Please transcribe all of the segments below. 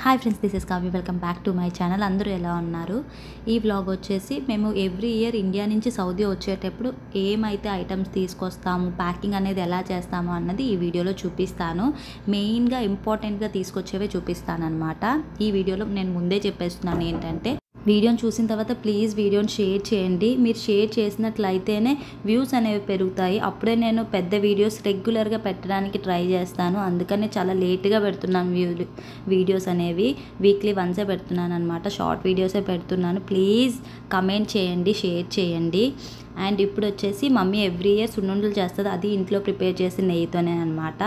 hi friends this is Kavya welcome back to my channel అందరూ ఎలా ఉన్నారు ఈ వ్లాగ్ వచ్చేసి మేము ఎవ్రీ ఇయర్ ఇండియా నుంచి సౌదీ వచ్చేటప్పుడు ఏమైతే ఐటమ్స్ తీసుకొస్తాము ప్యాకింగ్ అనేది ఎలా చేస్తాము అన్నది ఈ వీడియోలో చూపిస్తాను మెయిన్గా ఇంపార్టెంట్గా తీసుకొచ్చేవే చూపిస్తాను అనమాట ఈ వీడియోలో నేను ముందే చెప్పేస్తున్నాను ఏంటంటే వీడియోని చూసిన తర్వాత ప్లీజ్ వీడియోని షేర్ చేయండి మీరు షేర్ చేసినట్లయితేనే వ్యూస్ అనేవి పెరుగుతాయి అప్పుడే నేను పెద్ద వీడియోస్ రెగ్యులర్గా పెట్టడానికి ట్రై చేస్తాను అందుకనే చాలా లేట్గా పెడుతున్నాను వ్యూ వీడియోస్ అనేవి వీక్లీ వన్సే పెడుతున్నాను అనమాట షార్ట్ వీడియోసే పెడుతున్నాను ప్లీజ్ కమెంట్ చేయండి షేర్ చేయండి అండ్ ఇప్పుడు వచ్చేసి మమ్మీ ఎవ్రీ ఇయర్ సున్నుండలు చేస్తుంది అది ఇంట్లో ప్రిపేర్ చేసిన నెయ్యితోనే అనమాట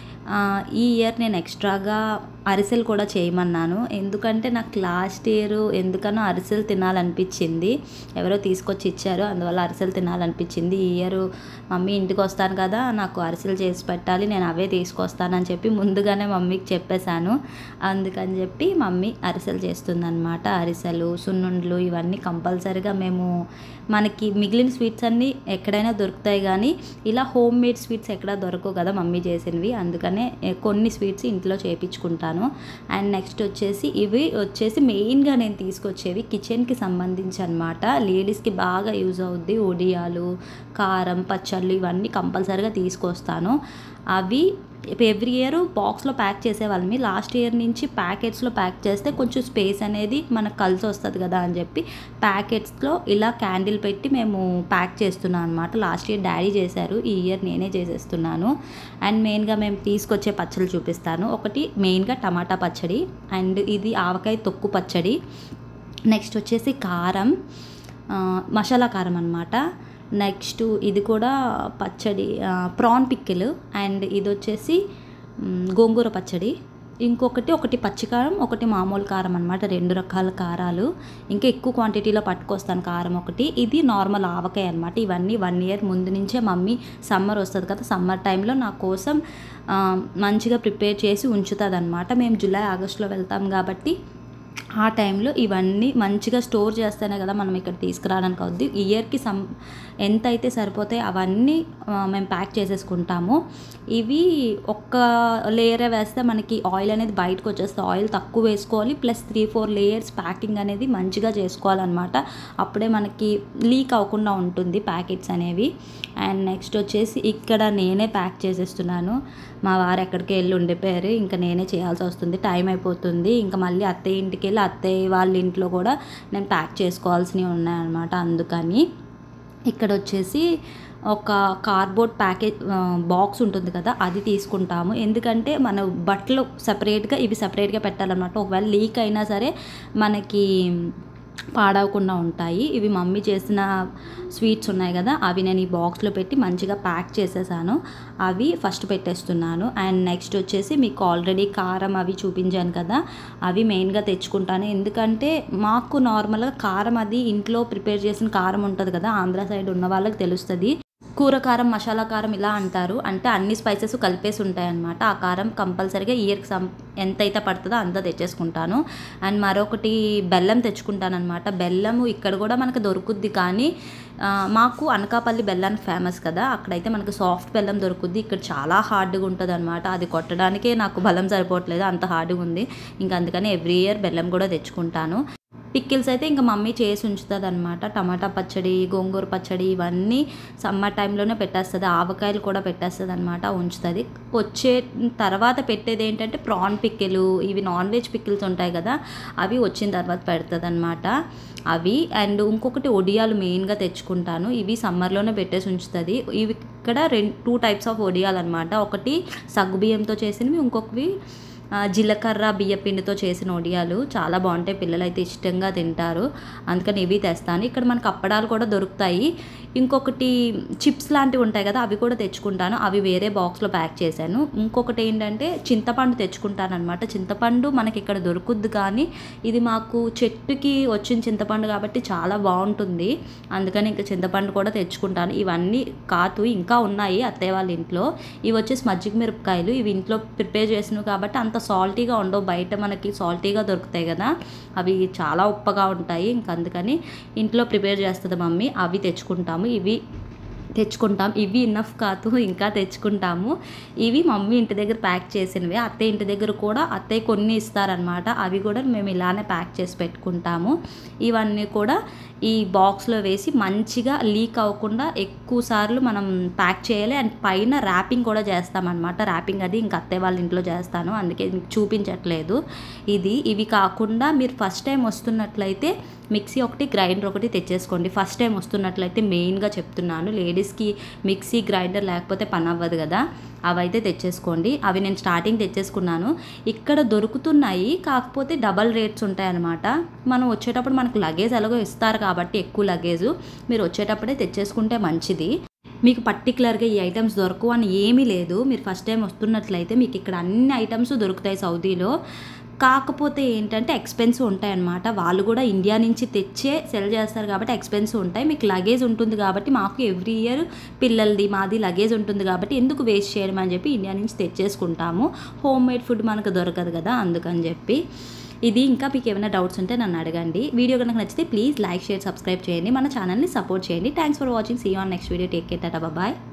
ఈ ఇయర్ నేను ఎక్స్ట్రాగా అరిసెలు కూడా చేయమన్నాను ఎందుకంటే నాకు లాస్ట్ ఇయర్ ఎందుకనో అరిసెలు తినాలనిపించింది ఎవరో తీసుకొచ్చి ఇచ్చారు అందువల్ల అరిసెలు తినాలనిపించింది ఈ ఇయర్ మమ్మీ ఇంటికి వస్తాను కదా నాకు అరిసెలు చేసి పెట్టాలి నేను అవే తీసుకొస్తానని చెప్పి ముందుగానే మమ్మీకి చెప్పేశాను అందుకని చెప్పి మమ్మీ అరిసెలు చేస్తుందన్నమాట అరిసెలు సున్నుండ్లు ఇవన్నీ కంపల్సరీగా మేము మనకి మిగిలిన స్వీట్స్ అన్నీ ఎక్కడైనా దొరుకుతాయి కానీ ఇలా హోమ్ మేడ్ స్వీట్స్ ఎక్కడ దొరకవు కదా మమ్మీ చేసినవి అందుకనే కొన్ని స్వీట్స్ ఇంట్లో చేయించుకుంటాను అండ్ నెక్స్ట్ వచ్చేసి ఇవి వచ్చేసి మెయిన్గా నేను తీసుకొచ్చేవి కిచెన్కి సంబంధించి అనమాట లేడీస్కి బాగా యూజ్ అవుద్ది ఒడియాలు కారం పచ్చళ్ళు ఇవన్నీ కంపల్సరీగా తీసుకొస్తాను అవి ఎవ్రీ ఇయర్ బాక్స్లో ప్యాక్ చేసేవాళ్ళమి లాస్ట్ ఇయర్ నుంచి ప్యాకెట్స్లో ప్యాక్ చేస్తే కొంచెం స్పేస్ అనేది మనకు కలిసి వస్తుంది కదా అని చెప్పి ప్యాకెట్స్లో ఇలా క్యాండిల్ పెట్టి మేము ప్యాక్ చేస్తున్నాం అనమాట లాస్ట్ ఇయర్ డాడీ చేశారు ఈ ఇయర్ నేనే చేసేస్తున్నాను అండ్ మెయిన్గా మేము తీసుకొచ్చే పచ్చళ్ళు చూపిస్తాను ఒకటి మెయిన్గా టమాటా పచ్చడి అండ్ ఇది ఆవకాయ తొక్కు పచ్చడి నెక్స్ట్ వచ్చేసి కారం మసాలా కారం అనమాట నెక్స్ట్ ఇది కూడా పచ్చడి ప్రాన్ పిక్కిల్ అండ్ ఇది వచ్చేసి గోంగూర పచ్చడి ఇంకొకటి ఒకటి పచ్చికారం ఒకటి మామూలు కారం అనమాట రెండు రకాల కారాలు ఇంకా ఎక్కువ క్వాంటిటీలో పట్టుకొస్తాను కారం ఒకటి ఇది నార్మల్ ఆవకాయ అనమాట ఇవన్నీ వన్ ఇయర్ ముందు నుంచే మమ్మీ సమ్మర్ వస్తుంది కదా సమ్మర్ టైంలో నా కోసం మంచిగా ప్రిపేర్ చేసి ఉంచుతుంది అనమాట మేము జూలై ఆగస్టులో వెళ్తాం కాబట్టి ఆ టైంలో ఇవన్నీ మంచిగా స్టోర్ చేస్తేనే కదా మనం ఇక్కడ తీసుకురావడానికి అవుద్ది ఇయర్కి సమ్ ఎంత అయితే సరిపోతాయి అవన్నీ మేము ప్యాక్ చేసేసుకుంటాము ఇవి ఒక్క లేయరే వేస్తే మనకి ఆయిల్ అనేది బయటకు వచ్చేస్తే ఆయిల్ తక్కువ వేసుకోవాలి plus three four layers packing అనేది మంచిగా చేసుకోవాలన్నమాట అప్పుడే మనకి లీక్ అవ్వకుండా ఉంటుంది ప్యాకెట్స్ అనేవి అండ్ నెక్స్ట్ వచ్చేసి ఇక్కడ నేనే ప్యాక్ చేసేస్తున్నాను మా వారు ఎక్కడికి వెళ్ళి ఉండిపోయారు ఇంకా నేనే చేయాల్సి వస్తుంది టైం అయిపోతుంది ఇంకా మళ్ళీ అత్తయ్య ఇంటికి వెళ్ళి అత్తయ్య వాళ్ళ ఇంట్లో కూడా నేను ప్యాక్ చేసుకోవాల్సినవి ఉన్నాయన్నమాట అందుకని ఇక్కడ వచ్చేసి ఒక కార్డ్బోర్డ్ ప్యాకేజ్ బాక్స్ ఉంటుంది కదా అది తీసుకుంటాము ఎందుకంటే మన బట్టలు సపరేట్గా ఇవి సపరేట్గా పెట్టాలన్నమాట ఒకవేళ లీక్ అయినా సరే మనకి పాడవకుండా ఉంటాయి ఇవి మమ్మీ చేసిన స్వీట్స్ ఉన్నాయి కదా అవి నేను ఈ బాక్స్లో పెట్టి మంచిగా ప్యాక్ చేసేసాను అవి ఫస్ట్ పెట్టేస్తున్నాను అండ్ నెక్స్ట్ వచ్చేసి మీకు ఆల్రెడీ కారం అవి చూపించాను కదా అవి మెయిన్గా తెచ్చుకుంటాను ఎందుకంటే మాకు నార్మల్గా కారం అది ఇంట్లో ప్రిపేర్ చేసిన కారం ఉంటుంది కదా ఆంధ్ర సైడ్ ఉన్న వాళ్ళకి తెలుస్తుంది కూర కారం మసాలా కారం ఇలా అంటారు అంటే అన్ని స్పైసెస్ కలిపేసి ఉంటాయన్నమాట ఆ కారం కంపల్సరీగా ఇయర్కి సం ఎంత అయితే పడుతుందో అంత తెచ్చేసుకుంటాను అండ్ మరొకటి బెల్లం తెచ్చుకుంటాను అనమాట బెల్లము ఇక్కడ కూడా మనకు దొరుకుద్ది కానీ మాకు అనకాపల్లి బెల్లానికి ఫేమస్ కదా అక్కడైతే మనకు సాఫ్ట్ బెల్లం దొరుకుద్ది ఇక్కడ చాలా హార్డ్గా ఉంటుంది అనమాట అది కొట్టడానికే నాకు బలం సరిపోవట్లేదు అంత హార్డ్గా ఉంది ఇంకా అందుకని ఎవ్రీ ఇయర్ బెల్లం కూడా తెచ్చుకుంటాను పిక్కిల్స్ అయితే ఇంకా మమ్మీ చేసి ఉంచుతుంది అనమాట టమాటా పచ్చడి గోంగూర పచ్చడి ఇవన్నీ సమ్మర్ టైంలోనే పెట్టేస్తుంది ఆవకాయలు కూడా పెట్టేస్తుంది అనమాట ఉంచుతుంది వచ్చే తర్వాత పెట్టేది ఏంటంటే ప్రాన్ పిక్కిలు ఇవి నాన్ వెజ్ పిక్కిల్స్ ఉంటాయి కదా అవి వచ్చిన తర్వాత పెడుతుంది అనమాట అవి అండ్ ఇంకొకటి ఒడియాలు మెయిన్గా తెచ్చుకుంటాను ఇవి సమ్మర్లోనే పెట్టేసి ఉంచుతుంది ఇవి ఇక్కడ రెండు టూ టైప్స్ ఆఫ్ ఒడియాలు అనమాట ఒకటి సగ్గుబియ్యంతో చేసినవి ఇంకొకవి జీలకర్ర బియ్యపిండితో చేసిన ఒడియాలు చాలా బాగుంటాయి పిల్లలు అయితే ఇష్టంగా తింటారు అందుకని ఇవి తెస్తాను ఇక్కడ మనకు అప్పడాలు కూడా దొరుకుతాయి ఇంకొకటి చిప్స్ లాంటివి ఉంటాయి కదా అవి కూడా తెచ్చుకుంటాను అవి వేరే బాక్స్లో ప్యాక్ చేశాను ఇంకొకటి ఏంటంటే చింతపండు తెచ్చుకుంటాను అనమాట చింతపండు మనకి ఇక్కడ దొరుకుద్ది కానీ ఇది మాకు చెట్టుకి వచ్చిన చింతపండు కాబట్టి చాలా బాగుంటుంది అందుకని ఇంకా చింతపండు కూడా తెచ్చుకుంటాను ఇవన్నీ కాతు ఇంకా ఉన్నాయి అత్తయ్య వాళ్ళ ఇంట్లో ఇవి వచ్చేసి మజ్జిగ మిరపకాయలు ఇవి ఇంట్లో ప్రిపేర్ చేసినవి కాబట్టి అంత సాల్టీగా ఉండవు బయట మనకి సాల్టీగా దొరుకుతాయి కదా అవి చాలా ఉప్పగా ఉంటాయి ఇంక అందుకని ఇంట్లో ప్రిపేర్ చేస్తుంది మమ్మీ అవి తెచ్చుకుంటాము ఇవి తెచ్చుకుంటాం ఇవి ఇన్నఫ్ కాదు ఇంకా తెచ్చుకుంటాము ఇవి మమ్మీ ఇంటి దగ్గర ప్యాక్ చేసినవి అత్తయ్య ఇంటి దగ్గర కూడా అత్తయ్య కొన్ని ఇస్తారనమాట అవి కూడా మేము ఇలానే ప్యాక్ చేసి పెట్టుకుంటాము ఇవన్నీ కూడా ఈ బాక్స్లో వేసి మంచిగా లీక్ అవ్వకుండా ఎక్కువ సార్లు మనం ప్యాక్ చేయాలి అండ్ పైన ర్యాపింగ్ కూడా చేస్తామన్నమాట ర్యాపింగ్ అది ఇంకా అత్తయ్య వాళ్ళ ఇంట్లో చేస్తాను అందుకే మీకు చూపించట్లేదు ఇది ఇవి కాకుండా మీరు ఫస్ట్ టైం వస్తున్నట్లయితే మిక్సీ ఒకటి గ్రైండర్ ఒకటి తెచ్చేసుకోండి ఫస్ట్ టైం వస్తున్నట్లయితే మెయిన్గా చెప్తున్నాను లేడీస్కి మిక్సీ గ్రైండర్ లేకపోతే పని అవ్వదు కదా అవైతే తెచ్చేసుకోండి అవి నేను స్టార్టింగ్ తెచ్చేసుకున్నాను ఇక్కడ దొరుకుతున్నాయి కాకపోతే డబల్ రేట్స్ ఉంటాయన్నమాట మనం వచ్చేటప్పుడు మనకు లగేజ్ ఎలాగో ఇస్తారు కాబట్టి ఎక్కువ లగేజ్ మీరు వచ్చేటప్పుడే తెచ్చేసుకుంటే మంచిది మీకు పర్టికులర్గా ఈ ఐటమ్స్ దొరకవు అని ఏమీ లేదు మీరు ఫస్ట్ టైం వస్తున్నట్లయితే మీకు ఇక్కడ అన్ని ఐటమ్స్ దొరుకుతాయి సౌదీలో కాకపోతే ఏంటంటే ఎక్స్పెన్సివ్ ఉంటాయి అన్నమాట వాళ్ళు కూడా ఇండియా నుంచి తెచ్చే సెల్ చేస్తారు కాబట్టి ఎక్స్పెన్సివ్ ఉంటాయి మీకు లగేజ్ ఉంటుంది కాబట్టి మాకు ఎవ్రీ ఇయర్ పిల్లలది మాది లగేజ్ ఉంటుంది కాబట్టి ఎందుకు వేస్ట్ చేయడం అని చెప్పి ఇండియా నుంచి తెచ్చేసుకుంటాము హోమ్ మేడ్ ఫుడ్ మనకు దొరకదు కదా అందుకని చెప్పి ఇది ఇంకా మీకు ఏమైనా డౌట్స్ ఉంటే నన్ను అడగండి వీడియో కనుక నచ్చితే ప్లీజ్ లైక్ షేర్ సబ్స్క్రైబ్ చేయండి మన ఛానల్ని సపోర్ట్ చేయండి thanks for watching see on next video take care tata bye